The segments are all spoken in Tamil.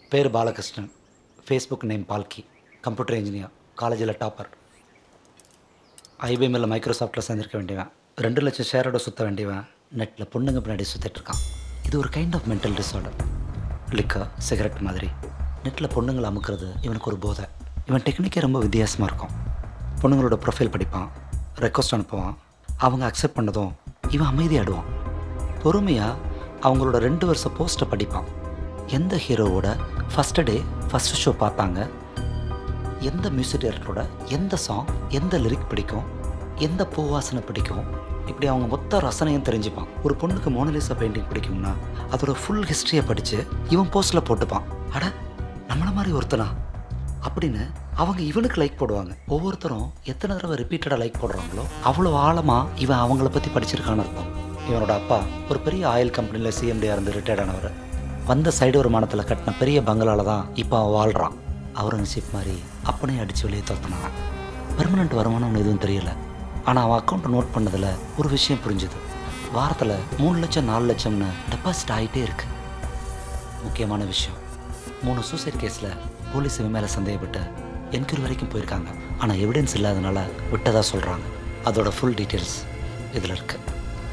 பேர் Balakrishnan Facebook name Balki computer engineer காலேஜில் டாப்பர் ஐபிஎம்மில் மைக்ரோசாஃப்ட்டில் சேர்ந்திருக்க வேண்டியவன் ரெண்டு லட்சம் ஷேரோட சுற்ற வேண்டியவன் நெட்டில் பொண்ணுங்க பின்னாடி சுற்றிட்டு இருக்கான் இது ஒரு kind of mental disorder liquor cigarette மாதிரி நெட்டில் பொண்ணுங்களை அமுக்கிறது இவனுக்கு ஒரு போதை இவன் டெக்னிக்கே ரொம்ப வித்தியாசமாக இருக்கும் பொண்ணுங்களோட ப்ரொஃபைல் படிப்பான் ரெக்வஸ்ட் அனுப்புவான் அவங்க அக்செப்ட் பண்ணதும் இவன் அமைதியாடுவான் பொறுமையாக அவங்களோட ரெண்டு வருஷம் போஸ்ட்டை படிப்பான் எந்த ஹீரோவோட ஃபஸ்ட்டு டே ஃபஸ்ட்டு ஷோ பார்த்தாங்க எந்த மியூசிக் டைரக்டரோட எந்த சாங் எந்த லிரிக் பிடிக்கும் எந்த பூவாசனை பிடிக்கும் இப்படி அவங்க மொத்த ரசனையும் தெரிஞ்சுப்பான் ஒரு பொண்ணுக்கு மோனலிசா பெயிண்டிங் பிடிக்கும்னா அதோட ஃபுல் ஹிஸ்ட்ரியை படித்து இவன் போஸ்ட்டில் போட்டுப்பான் அட நம்மள மாதிரி ஒருத்தனா அப்படின்னு அவங்க இவனுக்கு லைக் போடுவாங்க ஒவ்வொருத்தரும் எத்தனை தடவை ரிப்பீட்டடாக லைக் போடுறாங்களோ அவ்வளோ ஆழமாக இவன் அவங்கள பற்றி படிச்சிருக்கான்னு அர்த்தம் இவனோட அப்பா ஒரு பெரிய ஆயில் கம்பெனியில் சிஎம்டியாக இருந்து ரிட்டையர்ட் ஆனவர் வந்த சைடு வருமானத்தில் கட்டின பெரிய பங்களால தான் இப்போ அவன் வாழ்கிறான் அவுரங்கசீப் மாதிரி அப்பனையும் அடித்து வெளியே துரத்துனான் பெர்மனண்ட் வருமானம்னு எதுவும் தெரியல ஆனால் அவன் அக்கௌண்ட்டை நோட் பண்ணதில் ஒரு விஷயம் புரிஞ்சுது வாரத்தில் மூணு லட்சம் நாலு லட்சம்னு டெபாசிட் ஆகிட்டே இருக்கு முக்கியமான விஷயம் மூணு சூசைட் கேஸில் போலீஸ் இவன் மேலே சந்தேகப்பட்டு என்கொயரி வரைக்கும் போயிருக்காங்க ஆனால் எவிடன்ஸ் இல்லாதனால விட்டதா சொல்கிறாங்க அதோட ஃபுல் டீட்டெயில்ஸ் இதில் இருக்குது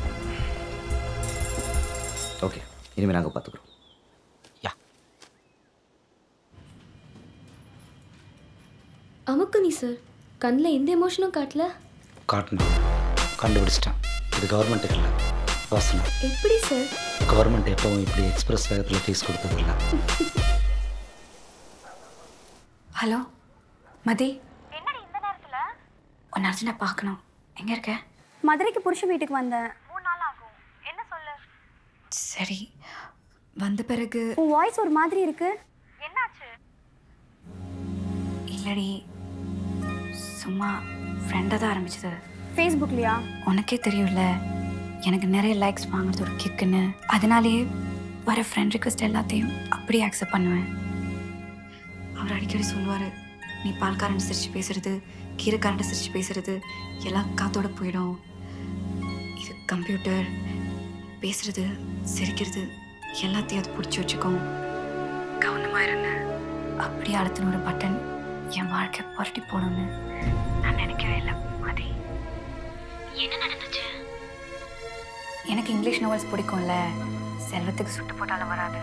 ஓகே இனிமேல் நாங்கள் பார்த்துக்குறோம் யா அமுக்குனி சார் கண்ணில் எந்த எமோஷனும் காட்டல காட்டணும் கண்டுபிடிச்சிட்டேன் இது கவர்மெண்ட்டுக்கு இல்லை பர்சனல் எப்படி சார் கவர்மெண்ட் எப்பவும் இப்படி எக்ஸ்பிரஸ் வேகத்தில் ஃபீஸ் கொடுத்ததில்ல ஹலோ மதி என்னடி இந்த நேரத்தில் உன்னை அர்ஜுனா பார்க்கணும் எங்கே இருக்க மதுரைக்கு புருஷ வீட்டுக்கு வந்தேன் சரி வந்த பிறகு உன் வாய்ஸ் ஒரு மாதிரி இருக்கு இல்லடி சும்மா ஃப்ரெண்டாக தான் ஆரம்பிச்சது ஃபேஸ்புக்லையா உனக்கே தெரியும்ல எனக்கு நிறைய லைக்ஸ் வாங்குறது ஒரு கிக்குன்னு அதனாலேயே வர ஃப்ரெண்ட் ரிக்வெஸ்ட் எல்லாத்தையும் அப்படியே அக்செப்ட் பண்ணுவேன் அவர் அடிக்கடி சொல்லுவார் நீ பால்காரன் சிரிச்சு பேசுறது கீரைக்காரன் சிரிச்சு பேசுறது எல்லாம் காத்தோட போயிடும் இது கம்ப்யூட்டர் பேசுறது சிரிக்கிறது எல்லாத்தையும் அது பிடிச்சி வச்சுக்கும் கவனமாக இருந்தேன் அப்படியே அழுத்தின ஒரு பட்டன் என் வாழ்க்கை புரட்டி போடணும்னு நான் நினைக்கவே இல்லை மதி என்ன நடந்துச்சு எனக்கு இங்கிலீஷ் நாவல்ஸ் பிடிக்கும்ல செல்வத்துக்கு சுட்டு போட்டாலும் வராது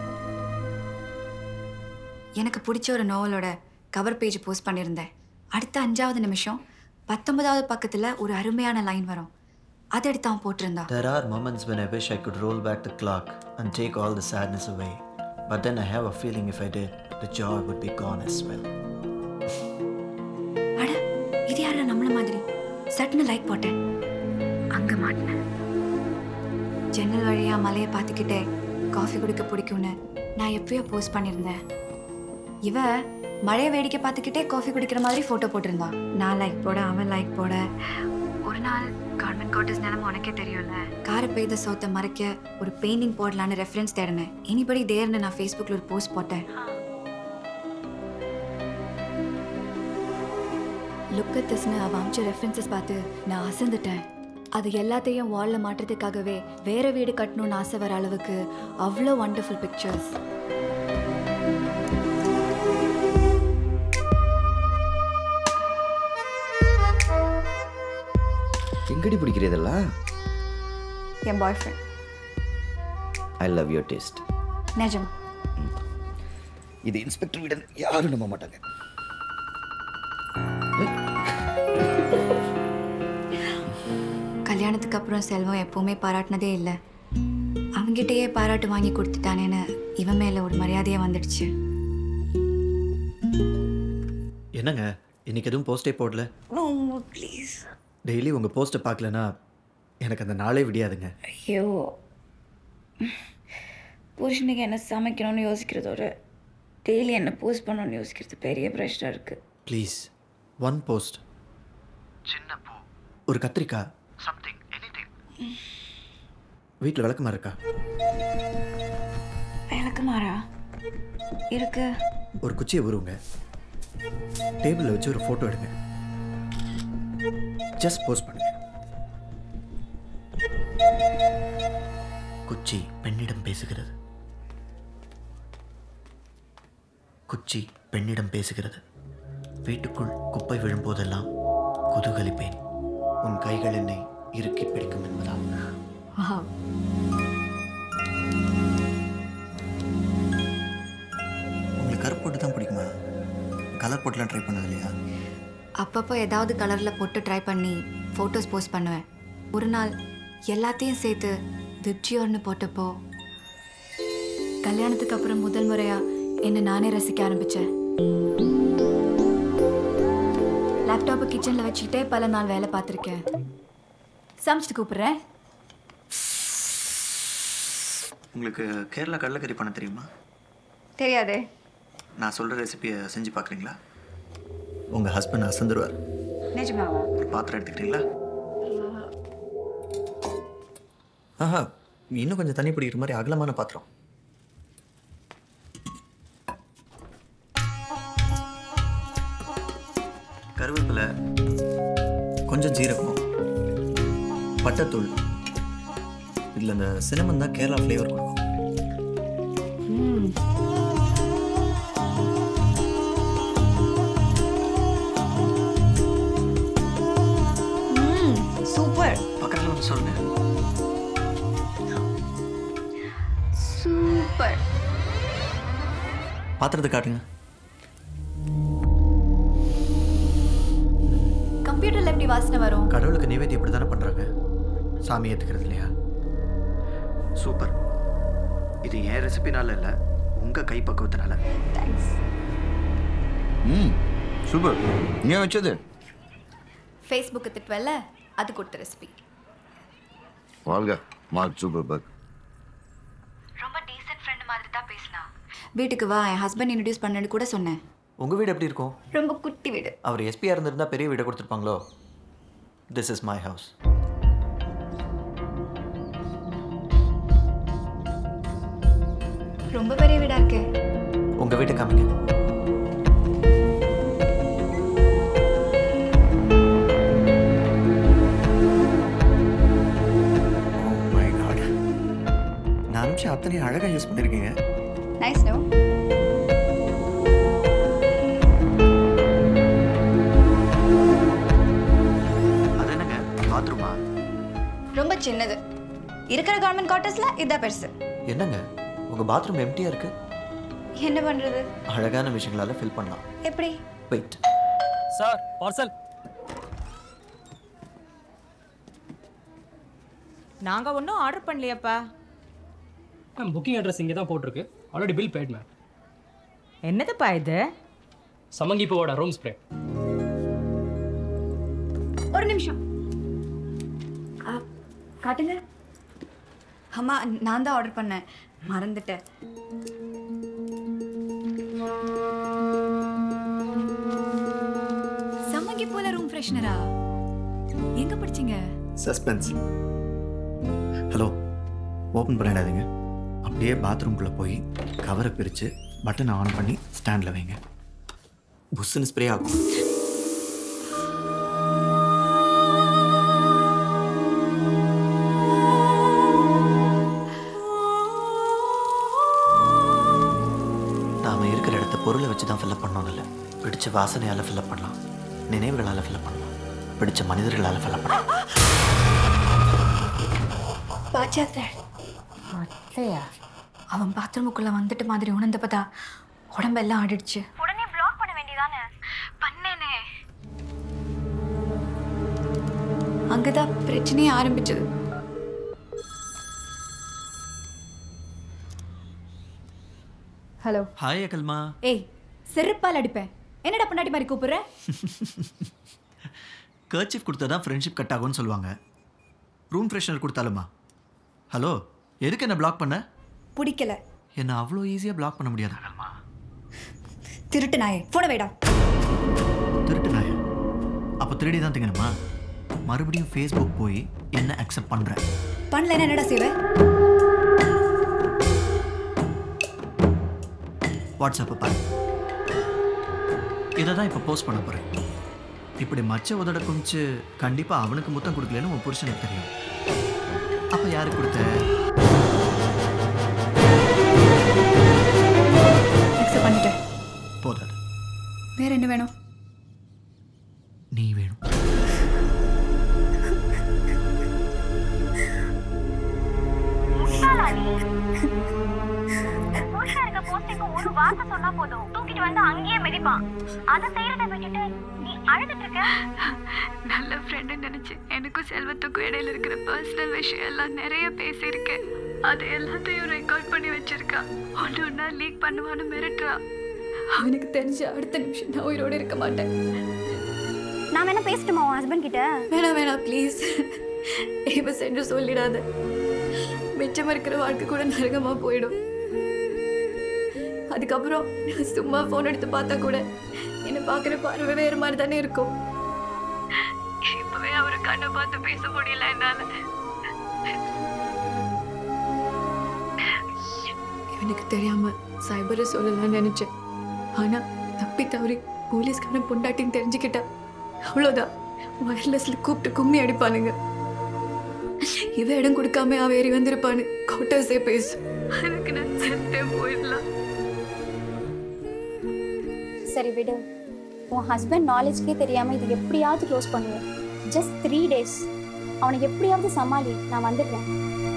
எனக்கு பிடிச்ச ஒரு நாவலோட கவர் பேஜ் போஸ்ட் பண்ணியிருந்தேன் அடுத்த அஞ்சாவது நிமிஷம் பத்தொன்பதாவது பக்கத்தில் ஒரு அருமையான லைன் வரும் அதை எடுத்து அவன் போட்டிருந்தான் There are moments when I wish I could roll back the clock and take all the sadness away. But then I have a feeling if I did, the joy would be gone as well. அட இது யாரா நம்மள மாதிரி சட்டுன்னு லைக் போட்டேன் அங்க மாட்டினேன் ஜன்னல் வழியா மலையை பார்த்துக்கிட்டே காஃபி குடிக்க பிடிக்கும்னு நான் எப்பயோ போஸ்ட் பண்ணியிருந்தேன் இவ மழையை வேடிக்கை பார்த்துக்கிட்டே காஃபி குடிக்கிற மாதிரி ஃபோட்டோ போட்டிருந்தான் நான் லைக் போட அவன் லைக் போட ஒரு நாள் கவர்மெண்ட் குவார்ட்டர்ஸ் நிலம உனக்கே தெரியும்ல காரை பெய்த சோத்தை மறைக்க ஒரு பெயிண்டிங் போடலான்னு ரெஃபரன்ஸ் தேடினேன் எனிபடி தேர்னு நான் ஃபேஸ்புக்கில் ஒரு போஸ்ட் போட்டேன் லுக்கத்தஸ்னு அவ அமிச்ச ரெஃபரன்சஸ் பார்த்து நான் அசந்துட்டேன் அது எல்லாத்தையும் வால்ல மாட்டுறதுக்காகவே வேற வீடு கட்டணும்னு ஆசை வர அளவுக்கு அவ்வளோ வண்டர்ஃபுல் பிக்சர்ஸ் எங்கடி பிடிக்கிறதெல்லாம் என் boyfriend I love your taste நிஜம் இது இன்ஸ்பெக்டர் வீடு யாரும் நம்ப மாட்டாங்க கல்யாணத்துக்கு அப்புறம் செல்வம் எப்பவுமே பாராட்டினதே இல்லை அவங்கிட்டயே பாராட்டு வாங்கி கொடுத்துட்டானேன்னு இவன் மேல ஒரு மரியாதையே வந்துடுச்சு என்னங்க இன்னைக்கு எதுவும் போஸ்டே போடல ப்ளீஸ் டெய்லி உங்கள் போஸ்ட்டை பார்க்கலனா எனக்கு அந்த நாளே விடியாதுங்க ஐயோ புருஷனுக்கு என்ன சமைக்கணும்னு யோசிக்கிறதோட டெய்லி என்ன போஸ்ட் பண்ணணும்னு யோசிக்கிறது பெரிய ப்ரெஷராக இருக்குது ப்ளீஸ் ஒன் போஸ்ட் சின்ன பூ ஒரு கத்திரிக்காய் சம்திங் எனிதிங் வீட்டில் விளக்குமா இருக்கா விளக்குமாறா இருக்கு ஒரு குச்சியை உருவுங்க டேபிளில் வச்சு ஒரு ஃபோட்டோ எடுங்க ஜஸ்ட் போஸ்ட் பண்ணுங்க குச்சி பெண்ணிடம் பேசுகிறது குச்சி பெண்ணிடம் பேசுகிறது வீட்டுக்குள் குப்பை விழும்போதெல்லாம் குதூகலிப்பேன் உன் கைகள் என்னை இறுக்கி பிடிக்கும் என்பதால் உங்களுக்கு கருப்பு போட்டு தான் பிடிக்குமா கலர் போட்டுலாம் ட்ரை பண்ணது இல்லையா அப்பப்போ ஏதாவது கலரில் போட்டு ட்ரை பண்ணி ஃபோட்டோஸ் போஸ்ட் பண்ணுவேன் ஒரு நாள் எல்லாத்தையும் சேர்த்து திப்ஜியோர்னு போட்டப்போ கல்யாணத்துக்கு அப்புறம் முதல் முறையா என்னை நானே ரசிக்க ஆரம்பித்தேன் லேப்டாப்பை கிச்சனில் வச்சுக்கிட்டே பல நாள் வேலை பார்த்துருக்கேன் சமைச்சிட்டு கூப்பிட்றேன் உங்களுக்கு கேரளா கடலைக்கறி பண்ண தெரியுமா தெரியாதே நான் சொல்கிற ரெசிபியை செஞ்சு பார்க்குறீங்களா உங்கள் ஹஸ்பண்ட் அசந்துருவார் நிஜமாவா ஒரு பாத்திரம் எடுத்துக்கிறீங்களா ஆஹா இன்னும் கொஞ்சம் தண்ணி பிடிக்கிற மாதிரி அகலமான பாத்திரம் கருவேப்பிலை கொஞ்சம் ஜீரகம் பட்டைத்தூள் இதில் இந்த சினமன் தான் கேரளா ஃப்ளேவர் கொடுக்கும் சூப்பர் பக்கத்தில் வந்து சொல்லுங்க சூப்பர் பாத்திரத்தை காட்டுங்க கம்ப்யூட்டரில் எப்படி வாசனை வரும் கடவுளுக்கு நைவேத்தியம் இப்படி தானே பண்ணுறாங்க சாமி ஏற்றுக்கிறது இல்லையா சூப்பர் இது என் ரெசிபினால இல்லை உங்கள் கை பக்குவத்தினால தேங்க்ஸ் ம் சூப்பர் நீ வச்சது ஃபேஸ்புக்கு திட்டுவல்ல அது கொடுத்த ரெசிபி வாழ்க மார்க் சூப்பர் பக் ரொம்ப டீசென்ட் ஃப்ரெண்ட் மாதிரி தான் பேசினா வீட்டுக்கு வா என் ஹஸ்பண்ட் இன்ட்ரடியூஸ் பண்ணேன்னு கூட சொன்னேன் உங்கள் வீடு எப்படி இருக்கும் ரொம்ப குட்டி வீடு அவர் எஸ்பியாக இருந்திருந்தா பெரிய வீடை கொடுத்துருப்பாங்களோ திஸ் இஸ் மை ஹவுஸ் ரொம்ப பெரிய வீடா இருக்கே உங்கள் வீட்டை காமிங்க Oh my God. நான் அனுப்பிச்ச அத்தனை அழகாக யூஸ் பண்ணியிருக்கீங்க நைஸ் நோ அது என்னங்க பாத்ரூமா ரொம்ப சின்னது இருக்கிற கவர்மெண்ட் குவார்ட்டர்ஸ்ல இதான் பெருசு என்னங்க உங்கள் பாத்ரூம் எம்டியாக இருக்கு என்ன பண்றது அழகான விஷயங்களால ஃபில் பண்ணலாம் எப்படி வெயிட் சார் பார்சல் நாங்க ஒன்றும் ஆர்டர் பண்ணலையாப்பா மேம் புக்கிங் அட்ரஸ் இங்கே தான் போட்டிருக்கு ஆல்ரெடி பில் பெய்ட் மேம் என்னதுப்பா இது சமங்கி பூவோட ரூம் ஸ்ப்ரே ஒரு நிமிஷம் ஆ, காட்டுங்க அம்மா நான் தான் ஆர்டர் பண்ணேன் மறந்துட்டேன் சம்மங்கி போல ரூம் ஃப்ரெஷ்னரா எங்க படிச்சீங்க சஸ்பென்ஸ் ஹலோ ஓப்பன் பண்ணிடாதீங்க அப்படியே பாத்ரூம்குள்ளே போய் கவரை பிரித்து பட்டனை ஆன் பண்ணி ஸ்டாண்டில் வைங்க புஷ்ஷுன்னு ஸ்ப்ரே ஆகும் நாம் இருக்கிற இடத்த பொருளை வச்சு தான் ஃபில்லப் பண்ணணும் இல்லை பிடிச்ச வாசனையால் ஃபில்லப் பண்ணலாம் நினைவுகளால் ஃபில்லப் பண்ணலாம் பிடிச்ச மனிதர்களால் ஃபில்லப் பண்ணலாம் பாச்சாத்த அத்தையா அவன் பாத்ரூமுக்குள்ள வந்துட்ட மாதிரி உணர்ந்தப்பதா உடம்பெல்லாம் ஆடிடுச்சு உடனே பிளாக் பண்ண வேண்டியதானே பண்ணேனே அங்கதான் பிரச்சனையே ஆரம்பிச்சது ஹலோ ஹாய் அகல்மா ஏய் செருப்பால் அடிப்பேன் என்னடா பொண்டாட்டி மாதிரி கூப்பிடுற கர்ச்சிஃப் கொடுத்தா தான் ஃப்ரெண்ட்ஷிப் கட் ஆகும்னு சொல்லுவாங்க ரூம் ஃப்ரெஷ்னர் கொடுத்தாலுமா ஹலோ எதுக்கு என்ன பிளாக் பண்ண பிடிக்கல என்னை அவ்வளோ ஈஸியாக பிளாக் பண்ண முடியாது அகல்மா திருட்டு நாயே போன வைடா திருட்டு நாய அப்போ திருடி தான் திங்கணுமா மறுபடியும் ஃபேஸ்புக் போய் என்ன அக்செப்ட் பண்ணுறேன் பண்ணல என்னடா செய்வ வாட்ஸ்அப்பை பாரு இதை தான் இப்போ போஸ்ட் பண்ண போகிறேன் இப்படி மச்ச உதட குமிச்சு கண்டிப்பாக அவனுக்கு முத்தம் கொடுக்கலன்னு உன் புருஷனுக்கு தெரியும் அப்போ யாருக்கு கொடுத்த அக்செப்ட் பண்ணிட்டேன் வேற என்ன வேணும் நீ வேணும் புருஷன் இருக்க போஸ்டிங்க்கு ஒரு வார்த்தை சொன்னா போதும் தூக்கிட்டு வந்து அங்கேயே மிதிப்பான் அதை செய்யறத விட்டுட்டு நீ அழுதுட்டு இருக்க நல்ல ஃப்ரெண்டு நினைச்சு எனக்கும் செல்வத்துக்கும் இடையில இருக்கிற பர்சனல் விஷயம் எல்லாம் நிறைய பேசியிருக்கேன் அது எல்லாத்தையும் ரெக்கார்ட் பண்ணி வச்சிருக்கா ஒன்று ஒன்றா லீக் பண்ணுவான்னு மிரட்டுறா அவனுக்கு தெரிஞ்ச அடுத்த நிமிஷம் நான் உயிரோட இருக்க மாட்டேன் நான் வேணா பேசட்டுமா உன் ஹஸ்பண்ட் கிட்ட வேணாம் வேணாம் ப்ளீஸ் இப்போ சென்று சொல்லிடாத மிச்சம் இருக்கிற வாழ்க்கை கூட நரகமா போயிடும் அதுக்கப்புறம் நான் சும்மா ஃபோன் எடுத்து பார்த்தா கூட என்னை பார்க்குற பார்வை வேறு மாதிரி தானே இருக்கும் இப்பவே அவரை கண்ணை பார்த்து பேச முடியல என்னால இவனுக்கு தெரியாம சைபரை சொல்லலாம்னு நினைச்சேன் ஆனா தப்பி தவறி போலீஸ்காரன் பொண்டாட்டின்னு தெரிஞ்சுக்கிட்டா அவ்வளோதான் வயர்லெஸ்ல கூப்பிட்டு கும்மி அடிப்பானுங்க இவ இடம் கொடுக்காம அவ ஏறி வந்திருப்பான்னு கவுட்டர்ஸே பேசு அதுக்கு நான் செத்தே போயிடலாம் சரி விடு உன் ஹஸ்பண்ட் நாலேஜ்க்கே தெரியாம இது எப்படியாவது க்ளோஸ் பண்ணுவேன் ஜஸ்ட் த்ரீ டேஸ் அவனை எப்படியாவது சமாளி நான் வந்துடுறேன்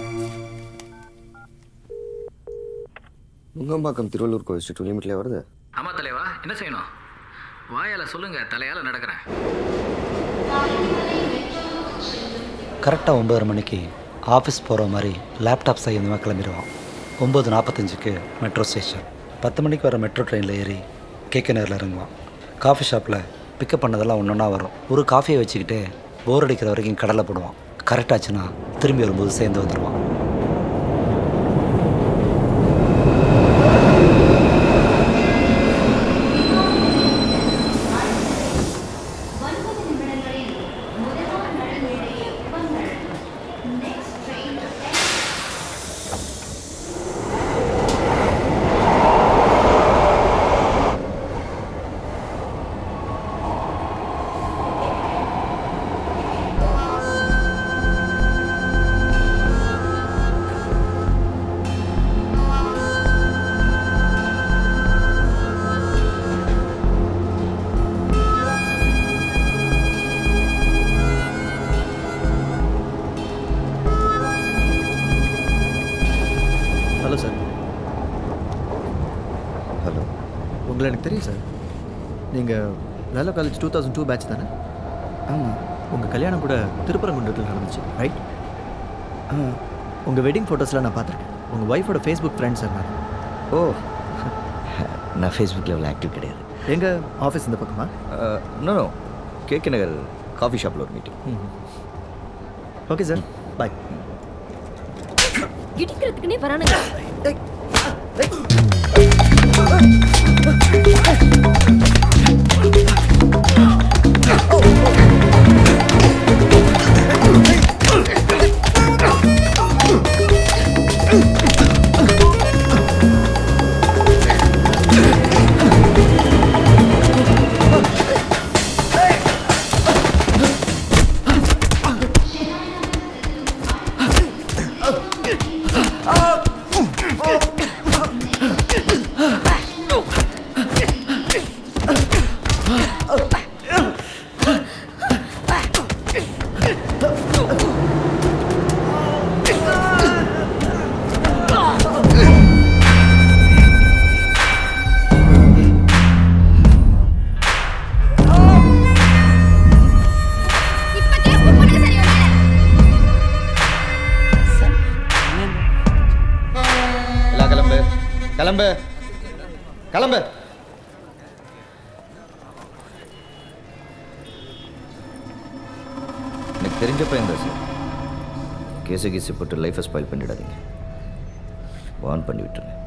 நுங்கம்பாக்கம் திருவள்ளூர் கோவில் ஸ்ட்ரீட் லிமிட்ல வருது ஆமாம் தலைவா என்ன செய்யணும் வாயால் சொல்லுங்க தலையால் நடக்கிறேன் கரெக்டாக ஒம்பது மணிக்கு ஆஃபீஸ் போகிற மாதிரி லேப்டாப் செய்யணுமா கிளம்பிடுவான் ஒம்பது நாற்பத்தஞ்சுக்கு மெட்ரோ ஸ்டேஷன் பத்து மணிக்கு வர மெட்ரோ ட்ரெயினில் ஏறி கேகே நகரில் இறங்குவான் காஃபி ஷாப்பில் பிக்கப் பண்ணதெல்லாம் ஒன்று ஒன்றா வரும் ஒரு காஃபியை வச்சுக்கிட்டு போர் அடிக்கிற வரைக்கும் கடலை போடுவான் கரெக்டாச்சுன்னா திரும்பி வரும்போது சேர்ந்து வந்துடுவான் ஹலோ சார் ஹலோ உங்களை எனக்கு தெரியும் சார் நீங்கள் வேலை college two thousand two batch தானே ஆமாம் உங்கள் கல்யாணம் கூட திருப்பரங்குன்றத்தில் நடந்துச்சு ரைட் ஆ உங்கள் வெட்டிங் ஃபோட்டோஸ்லாம் நான் பார்த்துருக்கேன் உங்கள் ஒய்ஃபோட ஃபேஸ்புக் ஃப்ரெண்ட் சார் நான் ஓ நான் ஃபேஸ்புக்கில் அவ்வளோ ஆக்டிவ் கிடையாது எங்கள் ஆஃபீஸ் இந்த பக்கமா இன்னும் கேகே நகர் காஃபி ஷாப்பில் ஒரு மீட்டிங் ஓகே சார் பாய் இடிக்கிறதுக்குனே வரானுங்க எல்லாம் கிளம்பு கிளம்பு கிளம்பு எனக்கு தெரிஞ்ச பையன் தான் சார் கேச கீசு போட்டு லைஃப்பை ஸ்பாயில் பண்ணிடாதீங்க வார்ன் பண்ணி விட்டுருங்க